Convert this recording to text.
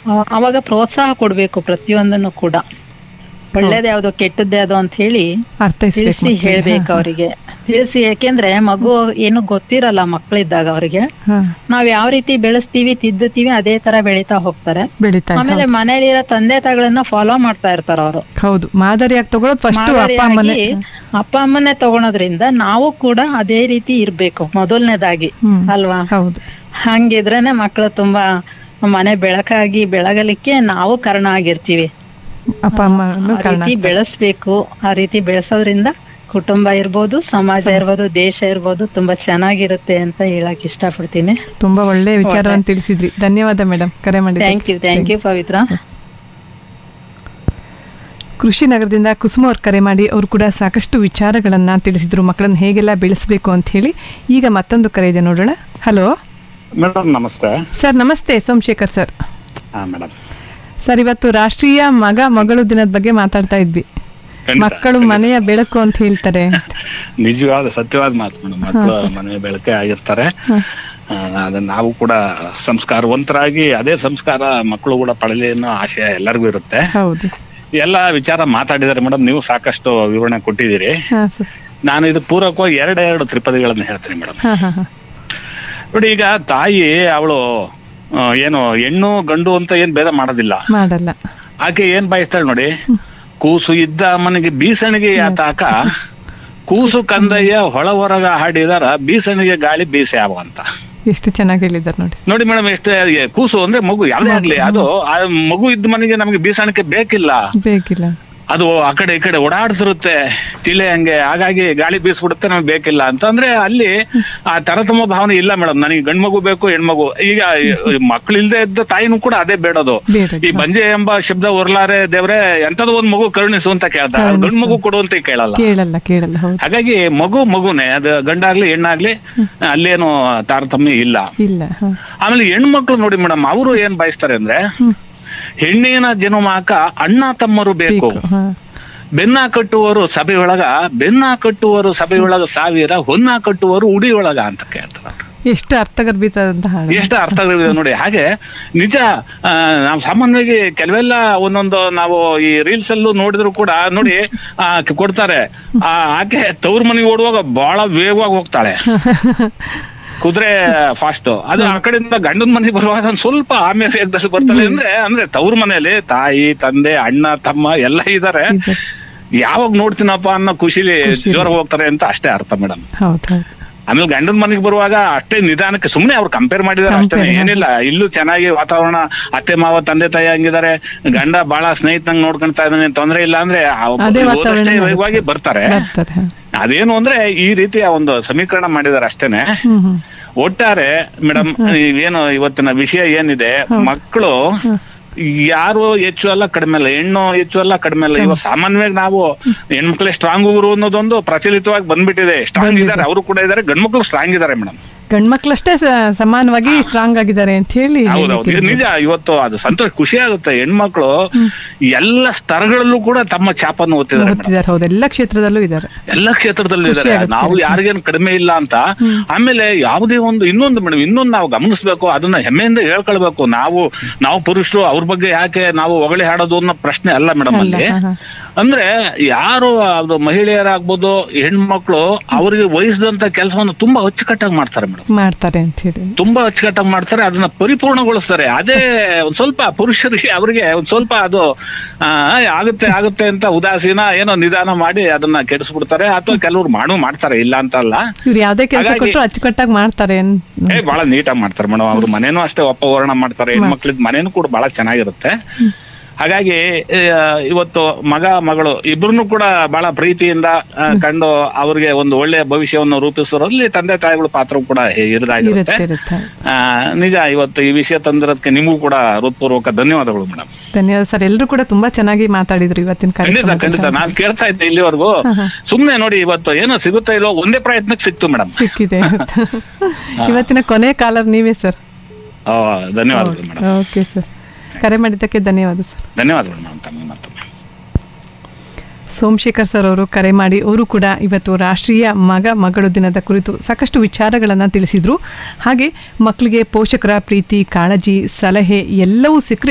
ಆ- ಅವಾಗ ಪ್ರೋತ್ಸಾಹ ಕೊಡ್ಬೇಕು ಪ್ರತಿಯೊಂದನ್ನು ಕೂಡ ಒಳ್ಳೇದ್ ಯಾವ್ದು ಕೆಟ್ಟದ್ದು ಯಾವ್ದು ಅಂತ ಹೇಳಿ ಅರ್ಥೈಸ್ಬೇಕು ತಿಳಿಸಿ ಮಕ್ಳಿಗೆ. ಹೇಳ್ಬೇಕು ಅವರಿಗೆ ತಿಳಿಸಿ ಯಾಕೆಂದ್ರೆ ಮಗು ಏನು ಗೊತ್ತಿರಲ್ಲ ಮಕ್ಳಿದ್ದಾಗ ಅವ್ರಿಗೆ ಹಾ ನಾವ್ ಯಾವ ರೀತಿ ಬೆಳೆಸ್ತೀವಿ ತಿದ್ದುತ್ತೀವಿ ಅದೇ ತರ ಬೆಳೀತಾ ಹೋಗ್ತಾರೆ ಬೆಳಿತಾ ಇದೆ. ಆಮೇಲೆ ಮನೇಲಿರೋ ತಂದೆ ತಾಯಿಗಳನ್ನ ಫಾಲೋ ಮಾಡ್ತಾ ಇರ್ತಾರ ಅವರು ಹೌದು ಮಾದರಿಯಾಗಿ ತಗೊಳ್ಳೋದು ಫಸ್ಟ್ ಅಪ್ಪ ಮಾದರಿಯಾಗಿ ಅಮ್ಮನೇ ಅಪ್ಪ ಅಮ್ಮನ್ನೇ ತಗೊಳೋದ್ರಿಂದ ನಾವು ಕೂಡ ಅದೇ ರೀತಿ ಇರ್ಬೇಕು ಮೊದಲನೇದಾಗಿ ಹ್ಮ್ ಅಲ್ವಾ ಹೌದು ಹಂಗಿದ್ರೇನೆ ಮಕ್ಕಳು ತುಂಬಾ ಮನೆ ಬೆಳಕಾಗಿ ಬೆಳಗಲಿಕ್ಕೆ ನಾವು ಕಾರಣ ಆಗಿರ್ತೀವಿ ಅಪ್ಪ ಅಮ್ಮನು ಆ ಕಾರಣ ರೀತಿ ಬೆಳೆಸ್ಬೇಕು ಆ ರೀತಿ ಬೆಳೆಸೋದ್ರಿಂದ ಕುಟುಂಬ ಇರ್ಬೋದು ಸಮಾಜ ಇರ್ಬೋದು ದೇಶ ಇರ್ಬೋದು ತುಂಬಾ ಚೆನ್ನಾಗಿರುತ್ತೆ ಅಂತ ಹೇಳಕ್ ಇಷ್ಟಪಡ್ತೀನಿ ತುಂಬಾ ಒಳ್ಳೆ ವಿಚಾರವನ್ನು ತಿಳಿಸಿದ್ರಿ ಧನ್ಯವಾದ ಮೇಡಮ್ ಕರೆ ಮಾಡಿದ್ದಕ್ಕೆ thank you thank you Pavithra ಕೃಷಿ ನಗರದಿಂದ ಕುಸುಮ ಅವ್ರು ಕರೆ ಮಾಡಿ ಅವರು ಕೂಡ ಸಾಕಷ್ಟು ವಿಚಾರಗಳನ್ನ ತಿಳಿಸಿದ್ರು ಮಕ್ಕಳನ್ನ ಹೇಗೆಲ್ಲ ಬೆಳೆಸಬೇಕು ಅಂತ ಹೇಳಿ ಈಗ ಮತ್ತೊಂದು ಕರೆ ಇದೆ ನೋಡೋಣ ಹಲೋ ಮೇಡಮ್ ನಮಸ್ತೆ ಸರ್ ನಮಸ್ತೆ ಸೋಮಶೇಖರ್ ಸರ್ ಹಾ ಮೇಡಮ್ ಸರ್ ಇವತ್ತು ರಾಷ್ಟ್ರೀಯ ಮಗ ಮಗಳು ದಿನದ ಬಗ್ಗೆ ಮಾತಾಡ್ತಾ ಇದ್ವಿ ಖಂಡಿತ, ಮಕ್ಕಳು ಮನೆಯ ಬೆಳಕು ಅಂತ ಹೇಳ್ತಾರೆ ನಿಜವಾದ ಸತ್ಯವಾದ ಮಾತು ಮೇಡಮ್ ಮಕ್ಕಳು ಮನೆ ಬೆಳಕೆ ಆಗಿರ್ತಾರೆ ಆ, ಅದನ್ನ ನಾವು ಕೂಡ ಸಂಸ್ಕಾರವಂತರಾಗಿ ಅದೇ ಸಂಸ್ಕಾರ ಮಕ್ಕಳು ಕೂಡ ಪಡಲಿ ಅನ್ನೋ ಆಶಯ ಎಲ್ಲರಿಗೂ ಇರುತ್ತೆ ಹೌದು ಎಲ್ಲ ವಿಚಾರ ಮಾತಾಡಿದ್ದಾರೆ ಮೇಡಮ್ ನೀವು ಸಾಕಷ್ಟು ವಿವರಣೆ ಕೊಟ್ಟಿದ್ದೀರಿ ಹಾ ಸರ್ ನಾನು ಇದು ಪೂರಕವಾಗಿ ಎರಡೆರಡು ತ್ರಿಪದಿಗಳನ್ನ ಹೇಳ್ತೀನಿ ಮೇಡಮ್ ಹಾ ಹಾ ಹಾ ನೋಡಿ ಈಗ ತಾಯಿ ಅವಳು ಏನು ಹೆಣ್ಣು ಗಂಡು ಅಂತ ಏನ್ ಭೇದ ಮಾಡೋದಿಲ್ಲ ಮಾಡಲ್ಲ ಆಕೆ ಏನ್ ಬಯಸ್ತಾಳೆ ನೋಡಿ ಕೂಸು ಇದ್ದ ಅಮ್ಮನಿಗೆ ಬೀಸಣಿಗೆ ಆತಾಕ ಕೂಸು ಕಂದಯ್ಯ ಹೊಳ ಹೊರಗ ಹಾಡಿದಾರ ಬೀಸಣಿಗೆ ಗಾಳಿ ಬೀಸೆ ಆವ ಅಂತ ಎಷ್ಟು ಚೆನ್ನಾಗಿ ಹೇಳಿದ್ದಾರೆ ನೋಡಿ ನೋಡಿ ಮೇಡಮ್ ಎಷ್ಟು ಕೂಸು ಅಂದ್ರೆ ಮಗು ಯಾವ್ದೇ ಆಗ್ಲಿ ಅದು ಆ ಮಗು ಇದ್ದ ಮನೆಗೆ ನಮಗೆ ಬೀಸಣಿಕೆ ಬೇಕಿಲ್ಲ ಬೇಕಿಲ್ಲ ಅದು ಆ ಕಡೆ ಈ ಕಡೆ ಓಡಾಡ್ತಿರುತ್ತೆ ತಿಳಿ ಹಂಗೆ ಹಾಗಾಗಿ ಗಾಳಿ ಬೀಸ್ಬಿಡುತ್ತೆ ನಮ್ಗೆ ಬೇಕಿಲ್ಲ ಅಂತಂದ್ರೆ ಅಲ್ಲಿ ಆ ತರತಮ ಭಾವನೆ ಇಲ್ಲ ಮೇಡಮ್ ನನಗೆ ಗಂಡ್ ಮಗು ಬೇಕು ಹೆಣ್ಮಗು ಈಗ ಮಕ್ಳು ಇಲ್ದೇ ಇದ್ದ ತಾಯಿನೂ ಕೂಡ ಅದೇ ಬೇಡೋದು ಬೇಡ ಈ ಬಂಜೆ ಎಂಬ ಶಬ್ದ ಹೊರ್ಲಾರೆ ದೇವ್ರೆ ಎಂತದೋ ಒಂದ್ ಮಗು ಕರುಣಿಸು ಅಂತ ಕೇಳ್ತಾರೆ ಗಂಡ್ ಮಗು ಕೊಡು ಅಂತ ಕೇಳಲ್ಲ ಕೇಳಲ್ಲ ಕೇಳಲ್ಲ ಹೌದು ಹಾಗಾಗಿ ಮಗು ಮಗುನೇ ಅದು ಗಂಡಾಗ್ಲಿ ಹೆಣ್ಣಾಗ್ಲಿ ಅಲ್ಲೇನು ತಾರತಮ್ಯ ಇಲ್ಲ ಇಲ್ಲ ಹಾ ಆಮೇಲೆ ಹೆಣ್ಮಕ್ಳು ನೋಡಿ ಮೇಡಮ್ ಅವರು ಏನ್ ಬಯಸ್ತಾರೆ ಅಂದ್ರೆ ಹೆಣ್ಣಿನ ಜನುಮಾಕ ಅಣ್ಣ ತಮ್ಮರು ಬೇಕು ಹಾ ಬೆನ್ನ ಕಟ್ಟುವವರು ಸಭೆಯೊಳಗ ಬೆನ್ನ ಕಟ್ಟುವರು ಸಭೆಯೊಳಗ ಸಾವಿರ ಹೊನ್ನ ಕಟ್ಟುವರು ಉಡಿಯೊಳಗ ಅಂತ ಕೇಳ್ತಾರೆ ಎಷ್ಟು ಅರ್ಥಗರ್ಭಿತವಾದಂತ ಹಾಡು ಎಷ್ಟು ಅರ್ಥಗಳಿವೆ ನೋಡಿ ಹಾಗೆ ನಿಜ ಆ, ನಾವು ಸಾಮಾನ್ಯವಾಗಿ ಕೆಲವೆಲ್ಲ ಒಂದೊಂದು ನಾವು ಈ ರೀಲ್ಸ್ ಅಲ್ಲೂ ನೋಡಿದ್ರು ಕೂಡ ನೋಡಿ ಆ, ಕೊಡ್ತಾರೆ ಆ, ಆಕೆ ತವ್ರ ಮನೆಗೆ ಓಡುವಾಗ ಬಹಳ ವೇಗವಾಗಿ ಹೋಗ್ತಾಳೆ ಕುದುರೆ ಫಾಸ್ಟ್ ಅದು ಆ ಕಡೆಯಿಂದ ಗಂಡನ ಮನೆಗೆ ಬರುವಾಗ ಒಂದ್ ಸ್ವಲ್ಪ ಆಮೇಲೆ ವೇಗದಲ್ಲಿ ಬರ್ತಾಳೆ ಅಂದ್ರೆ ಅಂದ್ರೆ ತವ್ರ ಮನೆಯಲ್ಲಿ ತಾಯಿ ತಂದೆ ಅಣ್ಣ ತಮ್ಮ ಎಲ್ಲ ಇದಾರೆ ಇದೆ. ಯಾವಾಗ ನೋಡ್ತೀನಪ್ಪ ಅನ್ನೋ ಖುಷಿಲಿ ಜೋರ ಹೋಗ್ತಾರೆ ಅಂತ ಅಷ್ಟೇ ಅರ್ಥ ಮೇಡಮ್ ಹೌದು ಹೌದು ಆಮೇಲೆ ಗಂಡನ ಮನೆಗೆ ಬರುವಾಗ ಅಷ್ಟೇ ನಿಧಾನಕ್ಕೆ ಸುಮ್ನೆ ಅವ್ರು ಕಂಪೇರ್ ಮಾಡಿದಾರೆ ಅಷ್ಟೇ Compare ಏನಿಲ್ಲ ಇಲ್ಲೂ ಚೆನ್ನಾಗಿ ವಾತಾವರಣ ಅತ್ತೆ ಮಾವ ತಂದೆ ತಾಯಿ ಹಂಗಿದ್ದಾರೆ ಗಂಡ ಬಹಳ ಸ್ನೇಹಿತಂಗ್ ನೋಡ್ಕೊಂತಾ ಇದ್ದಾನೆ ತೊಂದ್ರೆ ಇಲ್ಲ ಅಂದ್ರೆ ಆ ಅದೇ ಹೋದಷ್ಟೇ ವಾತಾವರಣ ವೇಗವಾಗಿ ಬರ್ತಾರೆ ಬರ್ತಾರೆ ಹಾ. ಅದೇನು ಅಂದ್ರೆ ಈ ರೀತಿಯ ಒಂದು ಸಮೀಕರಣ ಮಾಡಿದಾರೆ ಅಷ್ಟೇನೆ ಹ್ಮ್ ಹ್ಮ್ ಒಟ್ಟಾರೆ ಮೇಡಮ್ ಏನು ಇವತ್ತಿನ ವಿಷಯ ಏನಿದೆ ಮಕ್ಕಳು ಯಾರು ಹೆಚ್ಚು ಅಲ್ಲ ಕಡಿಮೆ ಅಲ್ಲ ಹೆಣ್ಣು ಹೆಚ್ಚು ಅಲ್ಲ ಕಡಿಮೆ ಅಲ್ಲ ಇವಾಗ ಸಾಮಾನ್ಯವಾಗಿ ನಾವು ಹೆಣ್ಮಕ್ಳೇ ಸ್ಟ್ರಾಂಗ್ ಹುಡುಗರು ಅನ್ನೋದೊಂದು ಪ್ರಚಲಿತವಾಗಿ ಬಂದ್ಬಿಟ್ಟಿದೆ ಸ್ಟ್ರಾಂಗ್ ಇದಾರೆ ಅವರು ಕೂಡ ಇದಾರೆ ಗಂಡ್ಮಕ್ಳು ಸ್ಟ್ರಾಂಗ್ ಇದಾರೆ ಮೇಡಮ್ ಗಂಡ್ಮಕ್ಳಷ್ಟೇ ಸ- ಸಮಾನವಾಗಿ ಸ್ಟ್ರಾಂಗ್ ಆಗಿದ್ದಾರೆ ಅಂತ ಹೇಳಿ ಹೌದೌದು ಇದು ನಿಜ ಇವತ್ತು ಅದು ಸಂತೋಷ ಖುಷಿ ಆಗುತ್ತೆ ಹೆಣ್ಮಕ್ಳು ಎಲ್ಲ ಸ್ತರಗಳಲ್ಲೂ ಕೂಡ ತಮ್ಮ ಚಾಪನ್ನು ಓದ್ತಿದ್ದಾರೆ ಮೇಡಮ್ ಓದ್ತಿದ್ದಾರೆ ಹೌದು ಎಲ್ಲ ಕ್ಷೇತ್ರದಲ್ಲೂ ಇದ್ದಾರೆ ಎಲ್ಲ ಕ್ಷೇತ್ರದಲ್ಲೂ ಖುಷಿ ಇದಾರೆ ಆಗುತ್ತೆ. ನಾವು ಯಾರಿಗೇನು ಕಡಿಮೆ ಇಲ್ಲ ಅಂತ ಆಮೇಲೆ ಯಾವುದೇ ಒಂದು ಇನ್ನೊಂದು ಮೇಡಮ್ ಇನ್ನೊಂದು ನಾವು ಗಮನಿಸ್ಬೇಕು ಅದನ್ನ ಹೆಮ್ಮೆಯಿಂದ ಹೇಳ್ಕೊಳ್ಬೇಕು ನಾವು ನಾವು ಪುರುಷರು ಅವ್ರ ಬಗ್ಗೆ ಯಾಕೆ ನಾವು ಹೊಗಳಿ ಹಾಡೋದು ಅನ್ನೋ ಪ್ರಶ್ನೆ ಅಲ್ಲ ಮೇಡಮ್ ಅಲ್ಲ, ಅಲ್ಲಿ ಹಾ, ಹಾ. ಅಂದ್ರೆ ಯಾರು ಅದು ಮಹಿಳೆಯರಾಗ್ಬೋದು ಹೆಣ್ಮಕ್ಳು ಅವರಿಗೆ ವಹಿಸಿದಂತ ಕೆಲಸವನ್ನು ತುಂಬಾ ಅಚ್ಚುಕಟ್ಟಾಗಿ ಮಾಡ್ತಾರೆ ಮೇಡಮ್ ಮಾಡ್ತಾರೆ ಅಂತ ಹೇಳಿ ತುಂಬಾ ಅಚ್ಚುಕಟ್ಟಾಗಿ ಮಾಡ್ತಾರೆ ಅದನ್ನ ಪರಿಪೂರ್ಣಗೊಳಿಸ್ತಾರೆ ಅದೇ ಒಂದ್ ಸ್ವಲ್ಪ ಪುರುಷರಿಗೆ ಅವರಿಗೆ ಒಂದ್ ಸ್ವಲ್ಪ ಅದು ಆ, ಆಗುತ್ತೆ ಆಗುತ್ತೆ ಅಂತ ಉದಾಸೀನ ಏನೋ ನಿಧಾನ ಮಾಡಿ ಅದನ್ನ ಕೆಡಿಸ್ಬಿಡ್ತಾರೆ ಅಥವಾ ಕೆಲವ್ರು ಮಾಡು ಮಾಡ್ತಾರೆ ಇಲ್ಲ ಅಂತ ಅಲ್ಲ ಇವ್ರು ಯಾವ್ದೇ ಕೆಲಸ ಹಾಗಾಗಿ- ಕೊಟ್ಟರು ಅಚ್ಚುಕಟ್ಟಾಗಿ ಮಾಡ್ತಾರೆ ಅನ್- ಏ ಬಹಳ ನೀಟಾಗಿ ಮಾಡ್ತಾರೆ ಮೇಡಮ್ ಅವ್ರ ಮನೇನು ಅಷ್ಟೇ ಒಪ್ಪ ವರ್ಣ ಮಾಡ್ತಾರೆ ಹೆಣ್ಮಕ್ಳಿದ್ ಮನೇನು ಕೂಡ ಬಹಳ ಚೆನ್ನಾಗಿರುತ್ತೆ ಹಾಗಾಗಿ ಆ, ಇವತ್ತು ಮಗ ಮಗಳು ಇಬ್ರು ಕೂಡ ಬಹಳ ಪ್ರೀತಿಯಿಂದ ಆ, ಕಂಡು ಅವ್ರಿಗೆ ಒಂದು ಒಳ್ಳೆಯ ಭವಿಷ್ಯವನ್ನು ರೂಪಿಸೋರಲ್ಲಿ ತಂದೆ ತಾಯಿಗಳ ಪಾತ್ರ ಕೂಡ ಇರದಾಗಿರುತ್ತೆ ಇರುತ್ತೆ ಇರುತ್ತೆ ಆ, ನಿಜ ಇವತ್ತು ಈ ವಿಷಯ ತಂದಿರೋದಕ್ಕೆ ನಿಮಗೂ ಕೂಡ ಹೃತ್ಪೂರ್ವಕ ಧನ್ಯವಾದಗಳು ಮೇಡಮ್ ಧನ್ಯವಾದ ಸರ್ ಎಲ್ಲರೂ ಕೂಡ ತುಂಬಾ ಚೆನ್ನಾಗಿ ಮಾತಾಡಿದ್ರು ಇವತ್ತಿನ ಖಂಡಿತ ಕಾರ್ಯಕ್ರಮ ಖಂಡಿತ ನಾನ್ ಕೇಳ್ತಾ ಇದ್ದೆ ಇಲ್ಲಿವರೆಗೂ ಸುಮ್ನೆ ನೋಡಿ ಇವತ್ತು ಏನೋ ಸಿಗುತ್ತಾ ಇಲ್ಲೋ ಒಂದೇ ಪ್ರಯತ್ನಕ್ಕೆ ಸಿಕ್ತು ಮೇಡಮ್ ಸಿಕ್ಕಿದೆ ಇವತ್ತು. ಇವತ್ತಿನ ಕೊನೆ ಕಾಲರ್ ನೀವೇ ಸರ್ ಧನ್ಯವಾದಗಳು ಮೇಡಮ್ ಓಕೆ ಸರ್ ಕರೆ ಮಾಡಿದ್ದಕ್ಕೆ ಧನ್ಯವಾದ ಸರ್ ಧನ್ಯವಾದಗಳು ಮೇಡಮ್ ತಮಗೆ ಮತ್ತೊಮ್ಮೆ ಸೋಮಶೇಖರ್ ಸರ್ ಅವರು ಕರೆ ಮಾಡಿ ಅವರು ಕೂಡ ಇವತ್ತು ರಾಷ್ಟ್ರೀಯ ಮಗ ಮಗಳು ದಿನದ ಕುರಿತು ಸಾಕಷ್ಟು ವಿಚಾರಗಳನ್ನು ತಿಳಿಸಿದರು ಹಾಗೆ ಮಕ್ಕಳಿಗೆ ಪೋಷಕರ ಪ್ರೀತಿ ಕಾಳಜಿ ಸಲಹೆ ಎಲ್ಲವೂ ಸಿಕ್ಕರೆ